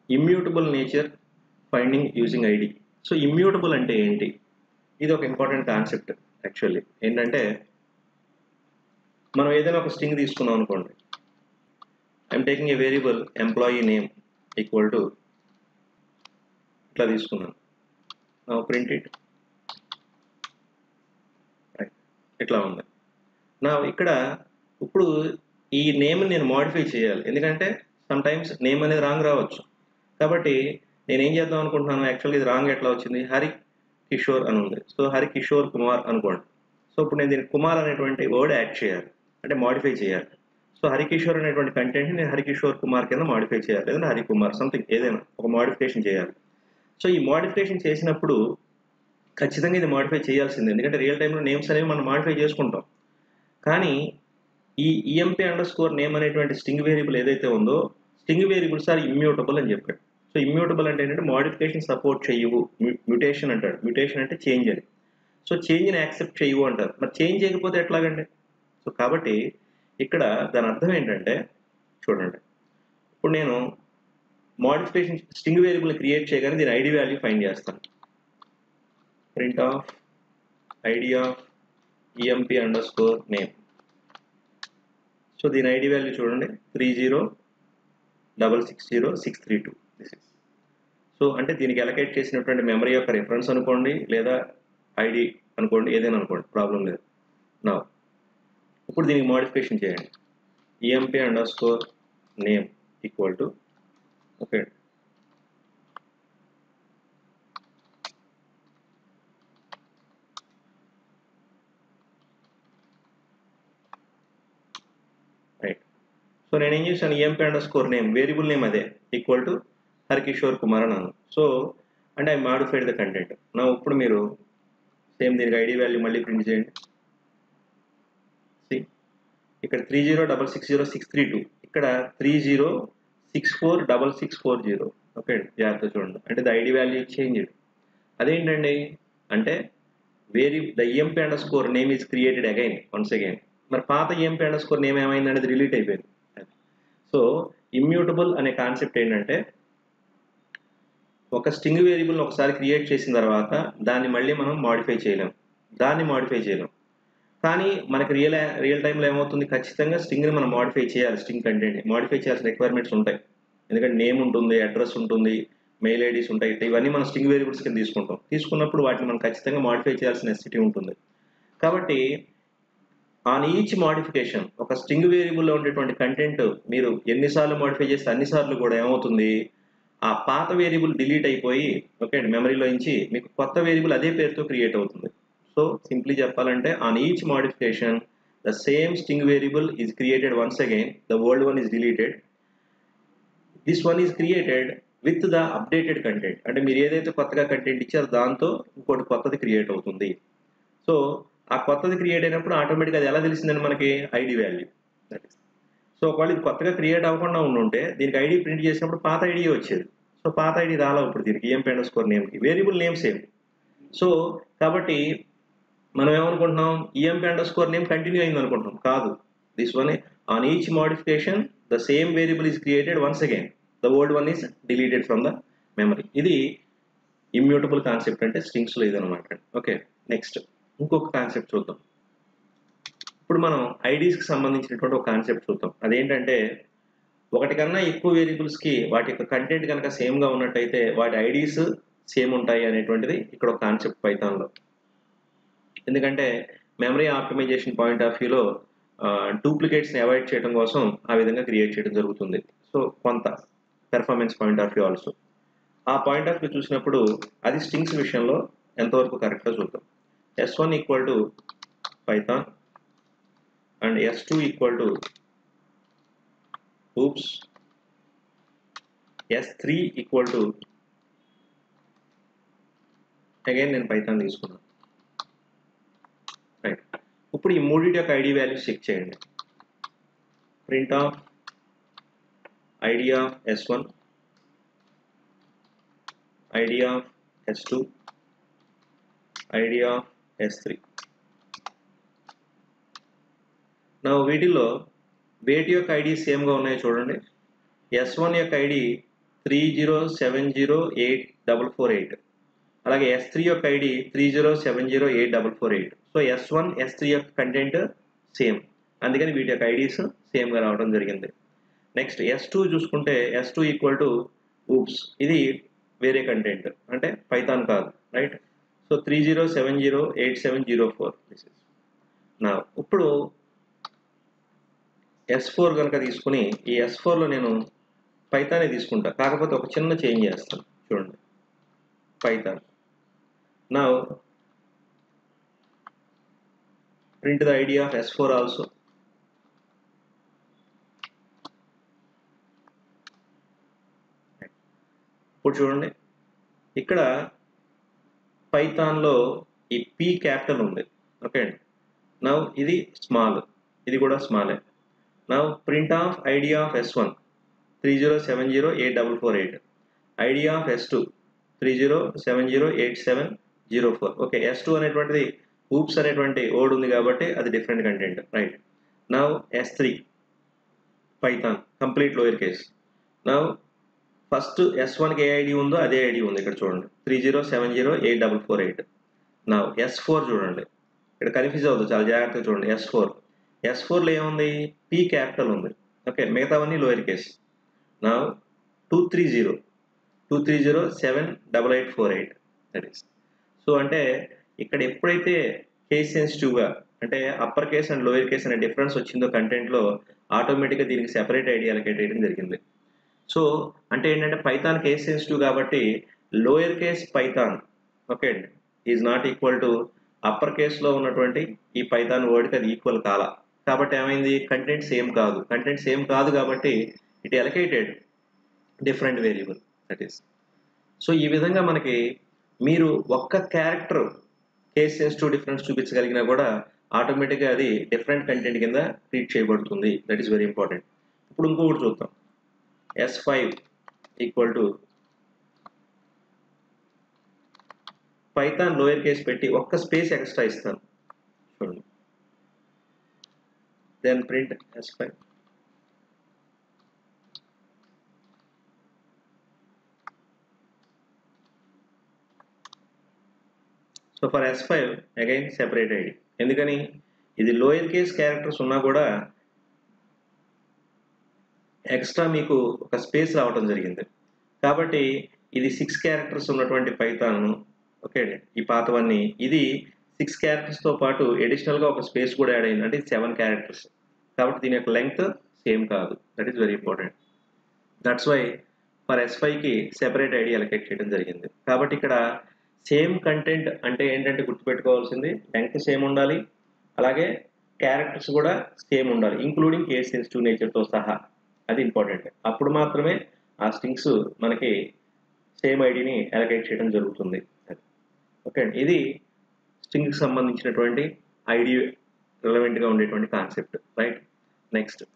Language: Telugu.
immutable nature finding using ID so immutable అంటే ఏంటి ఇది ఒక ఇంపార్టెంట్ కాన్సెప్ట్ యాక్చువల్లీ ఏంటంటే మనం ఏదైనా ఒక స్ట్రింగ్ తీసుకున్నాం అనుకోండి I'm taking a variable employee name equal to ఇట్లా తీసుకున్నాను ప్రింట్ ఇట్ ఇట్లా ఉంది నా ఇక్కడ ఇప్పుడు ఈ నేమ్ నేను మాడిఫై చేయాలి ఎందుకంటే సమ్ టైమ్స్ నేమ్ అనేది రాంగ్ రావచ్చు కాబట్టి నేను ఏం చేద్దాం అనుకుంటున్నాను యాక్చువల్లీ ఇది రాంగ్ ఎట్లా వచ్చింది హరి కిషోర్ అని ఉంది సో హరి కిషోర్ కుమార్ అనుకోండి సో ఇప్పుడు నేను దీనికి కుమార్ అనేటువంటి వర్డ్ యాడ్ చేయాలి అంటే మాడిఫై చేయాలి సో హరికిషోర్ అనేటువంటి కంటెంట్ నేను హరికిషోర్ కుమార్ కింద మాడిఫై చేయాలి ఏదైనా హరికుమార్ సంథింగ్ ఏదైనా ఒక మాడిఫికేషన్ చేయాలి సో ఈ మాడిఫికేషన్ చేసినప్పుడు ఖచ్చితంగా ఇది మాడిఫై చేయాల్సిందే ఎందుకంటే రియల్ టైంలో నేమ్స్ అనేవి మనం మాడిఫై చేసుకుంటాం కానీ ఈ ఈఎంపీ అండర్ స్కోర్ నేమ్ అనేటువంటి స్టింగ్ వేరియబుల్ ఏదైతే ఉందో స్టింగ్ వేరియబుల్స్ ఆర్ ఇమ్యూటబుల్ అని చెప్పాడు సో ఇమ్యూటబుల్ అంటే ఏంటంటే మాడిఫికేషన్ సపోర్ట్ చేయవు మ్యూటేషన్ అంటాడు మ్యూటేషన్ అంటే చేంజ్ అని సో చేంజ్ని యాక్సెప్ట్ చేయవు అంటారు మరి చేంజ్ చేయకపోతే ఎట్లాగండి సో కాబట్టి ఇక్కడ దాని అర్థం ఏంటంటే చూడండి ఇప్పుడు నేను మాడిఫికేషన్ స్ట్రింగ్ వేరియబుల్ క్రియేట్ చేయగానే దీని ఐడి వాల్యూ ఫైండ్ చేస్తాను print of ID of EMP underscore name so దీని ఐడి వాల్యూ చూడండి three zero double six zero six three two this is so అంటే దీనికి అలకేట్ చేసినటువంటి మెమరీ యొక్క రిఫరెన్స్ అనుకోండి లేదా ఐడి అనుకోండి ఏదైనా అనుకోండి ప్రాబ్లం లేదు నా ఇప్పుడు దీనికి మోడిఫికేషన్ చేయండి EMP underscore name equal to okay right so నేను ఏం చేశాను EMP underscore name variable name అదే ఈక్వల్ టు హరికిషోర్ కుమార్ అన్నాను సో అంటే ఐ మాడిఫైడ్ ద కంటెంట్ నా ఇప్పుడు మీరు సేమ్ దీనికి ఐడి వాల్యూ మళ్ళీ ప్రింట్ చేయండి సి ఇక్కడ three zero double six zero six three two ఇక్కడ three zero six four double six four zero okay జాగ్రత్త చూడండి అంటే ద ఐడి వాల్యూ చేంజ్ అదేంటండి అంటే very the EMP underscore name is created again once again మరి పాత ఈఎంపీ అండర్ స్కోర్ నేమ్ ఏమైంది అనేది రిలీట్ అయిపోయింది సో ఇమ్యూటబుల్ అనే కాన్సెప్ట్ ఏంటంటే ఒక స్ట్రింగ్ వేరియబుల్ని ఒకసారి క్రియేట్ చేసిన తర్వాత దాన్ని మళ్ళీ మనం మాడిఫై చేయలేం దాన్ని మాడిఫై చేయలేం కానీ మనకి రియల్ రియల్ టైంలో ఏమవుతుంది ఖచ్చితంగా స్ట్రింగ్ని మనం మాడిఫై చేయాలి స్ట్రింగ్ కంటెంట్ మాడిఫై చేయాల్సిన రిక్వైర్మెంట్స్ ఉంటాయి ఎందుకంటే నేమ్ ఉంటుంది అడ్రస్ ఉంటుంది మెయిల్ ఐడీస్ ఉంటాయి ఇవన్నీ మనం స్ట్రింగ్ వేరియబుల్స్ కింద తీసుకుంటాం తీసుకున్నప్పుడు వాటిని మనం ఖచ్చితంగా మాడిఫై చేయాల్సిన నెసిటీ ఉంటుంది కాబట్టి ఆన్ ఈచ్ మాడిఫికేషన్ ఒక స్ట్రింగ్ వేరియబుల్లో ఉండేటువంటి కంటెంట్ మీరు ఎన్నిసార్లు మాడిఫై చేస్తే అన్నిసార్లు కూడా ఏమవుతుంది ఆ పాత వేరియబుల్ డిలీట్ అయిపోయి ఓకే అండి మెమరీలో నుంచి మీకు కొత్త వేరియబుల్ అదే పేరుతో క్రియేట్ అవుతుంది సో సింప్లీ చెప్పాలంటే on each modification the same string variable is created once again the old one is deleted this one is created with the updated content అంటే మీరు ఏదైతే కొత్తగా కంటెంట్ ఇచ్చారో దాంతో ఇంకోటి కొత్తది క్రియేట్ అవుతుంది సో ఆ కొత్తది క్రియేట్ అయినప్పుడు ఆటోమేటిక్గా అది ఎలా తెలిసిందని మనకి ఐడి వాల్యూ సో ఒకవేళ ఇది కొత్తగా క్రియేట్ అవ్వకుండా ఉండుంటే దీనికి ఐడి ప్రింట్ చేసినప్పుడు పాత ఐడి వచ్చేది సో పాత ఐడి రాలా ఇప్పుడు దీనికి ఈఎంపీ అండర్ స్కోర్ నేమ్కి వేరియబుల్ నేమ్ సేమ్ సో కాబట్టి మనం ఏమనుకుంటున్నాం EMP underscore name continue అయింది అనుకుంటున్నాం కాదు this one on each modification the same variable is created once again the old one is deleted from the memory ఇది ఇమ్యూటబుల్ కాన్సెప్ట్ అంటే స్ట్రింగ్స్లో ఇదనమాట ఓకే నెక్స్ట్ ఇంకొక కాన్సెప్ట్ చూద్దాం ఇప్పుడు మనం ఐడీస్కి సంబంధించినటువంటి ఒక కాన్సెప్ట్ చూద్దాం అదేంటంటే ఒకటి కన్నా ఎక్కువ వేరియబుల్స్కి వాటి యొక్క కంటెంట్ కనుక సేమ్గా ఉన్నట్టయితే వాటి ఐడీస్ సేమ్ ఉంటాయి అనేటువంటిది ఇక్కడ ఒక కాన్సెప్ట్ పైథాన్లో ఎందుకంటే మెమరీ ఆప్టిమైజేషన్ పాయింట్ ఆఫ్ వ్యూలో డూప్లికేట్స్ని అవాయిడ్ చేయడం కోసం ఆ విధంగా క్రియేట్ చేయడం జరుగుతుంది సో కొంత performance point of view also ఆ పాయింట్ ఆఫ్ వ్యూ చూసినప్పుడు అది స్ట్రింగ్స్ విషయంలో ఎంతవరకు కరెక్ట్గా చూద్దాం S one equal to Python and s2 equal to oops s3 equal to again నేను పైథాన్ తీసుకున్నాను రైట్ ఇప్పుడు ఈ మూడింటి యొక్క ఐడి వాల్యూస్ చెక్ చేయండి print of ID of S one ID of S two ID of S three నా వీటిలో వేటి యొక్క ఐడి సేమ్గా ఉన్నాయి చూడండి ఎస్ వన్ యొక్క ID three zero seven zero eight double four eight అలాగే ఎస్ త్రీ యొక్క ID three zero seven zero eight double four eight so S one S three యొక్క కంటెంట్ సేమ్ అందుకని వీటి యొక్క ఐడీస్ సేమ్గా రావడం జరిగింది నెక్స్ట్ ఎస్ టూ చూసుకుంటే S two equal to oops ఇది వేరే కంటెంట్ అంటే పైథాన్ కాదు right so three zero seven zero eight seven zero four this is నా ఇప్పుడు ఎస్ ఫోర్ కనుక తీసుకుని ఈ ఎస్ ఫోర్లో నేను పైథానే తీసుకుంటా కాకపోతే ఒక చిన్న చేంజ్ చేస్తాను చూడండి పైథాన్ నా print the ID of S four also ఇప్పుడు చూడండి ఇక్కడ పైథాన్లో ఈ పీ క్యాపిటల్ ఉంది ఓకే అండి నవ్ ఇది స్మాల్ ఇది కూడా స్మాలే now print of ID of S one three zero seven zero eight double four eight ID of S two three zero seven zero eight seven zero four okay S two అనేటువంటిది ఊప్స్ అనేటువంటి ఓడ్ ఉంది కాబట్టి అది different content right now S three Python complete lower case now first S వన్కి ఏ ఐడి ఉందో అదే ఐడి ఉంది ఇక్కడ చూడండి three zero seven zero eight double four eight నా ఎస్ ఫోర్ చూడండి ఇక్కడ కన్ఫ్యూజ్ అవుతుంది చాలా జాగ్రత్తగా చూడండి ఎస్ ఫోర్ ఎస్ ఫోర్లో ఏముంది పీ క్యాపిటల్ ఉంది ఓకే మిగతావన్నీ లోయర్ కేస్ నా two three zero two three zero seven double eight four eight that is so అంటే ఇక్కడ ఎప్పుడైతే కేస్ సెన్సిటివ్గా అంటే upper case and lower case అనే డిఫరెన్స్ వచ్చిందో కంటెంట్లో ఆటోమేటిక్గా దీనికి సెపరేట్ ఐడి అలకేట్ చేయడం జరిగింది సో అంటే ఏంటంటే పైథాన్ కేస్ సెన్సిటివ్ కాబట్టి లోయర్ కేస్ పైథాన్ ఓకే అండి is not equal to upper కేస్లో ఉన్నటువంటి ఈ పైథాన్ వర్డ్కి అది ఈక్వల్ కాల కాబట్టి ఏమైంది కంటెంట్ సేమ్ కాదు కంటెంట్ సేమ్ కాదు కాబట్టి it allocated different variable that is so ఈ విధంగా మనకి మీరు ఒక్క క్యారెక్టర్ కేస్ సెన్సిటివ్ డిఫరెన్స్ చూపించగలిగినా కూడా ఆటోమేటిక్గా అది డిఫరెంట్ కంటెంట్ కింద ట్రీట్ చేయబడుతుంది దట్ ఈస్ వెరీ ఇంపార్టెంట్ ఇప్పుడు ఇంకొకటి చూద్దాం S five equal to Python lower case పెట్టి ఒక్క స్పేస్ ఎక్స్ట్రా ఇస్తాను చూడండి then print S five so for S five again separate ID ఎందుకని ఇది లోయర్ కేస్ క్యారెక్టర్స్ ఉన్నా కూడా ఎక్స్ట్రా మీకు ఒక స్పేస్ రావడం జరిగింది కాబట్టి ఇది సిక్స్ క్యారెక్టర్స్ ఉన్నటువంటి పైథాన్ ఓకే అండి ఈ పాతవన్నీ ఇది సిక్స్ క్యారెక్టర్స్తో పాటు అడిషనల్గా ఒక స్పేస్ కూడా యాడ్ అయింది అంటే సెవెన్ క్యారెక్టర్స్ కాబట్టి దీని యొక్క లెంగ్త్ సేమ్ కాదు that is very important that's why for S ఫైవ్కి సెపరేట్ ఐడి అలకేట్ చేయడం జరిగింది కాబట్టి ఇక్కడ సేమ్ కంటెంట్ అంటే ఏంటంటే గుర్తుపెట్టుకోవాల్సింది లెంగ్త్ సేమ్ ఉండాలి అలాగే క్యారెక్టర్స్ కూడా సేమ్ ఉండాలి ఇంక్లూడింగ్ కేస్ సెన్సిటివ్ నేచర్తో సహా అది ఇంపార్టెంట్ అప్పుడు మాత్రమే ఆ స్ట్రింగ్స్ మనకి సేమ్ ఐడిని అలకేట్ చేయడం జరుగుతుంది ఓకే అండి ఇది స్ట్రింగ్కి సంబంధించినటువంటి ఐడి రిలవెంట్గా ఉండేటువంటి కాన్సెప్ట్ రైట్ నెక్స్ట్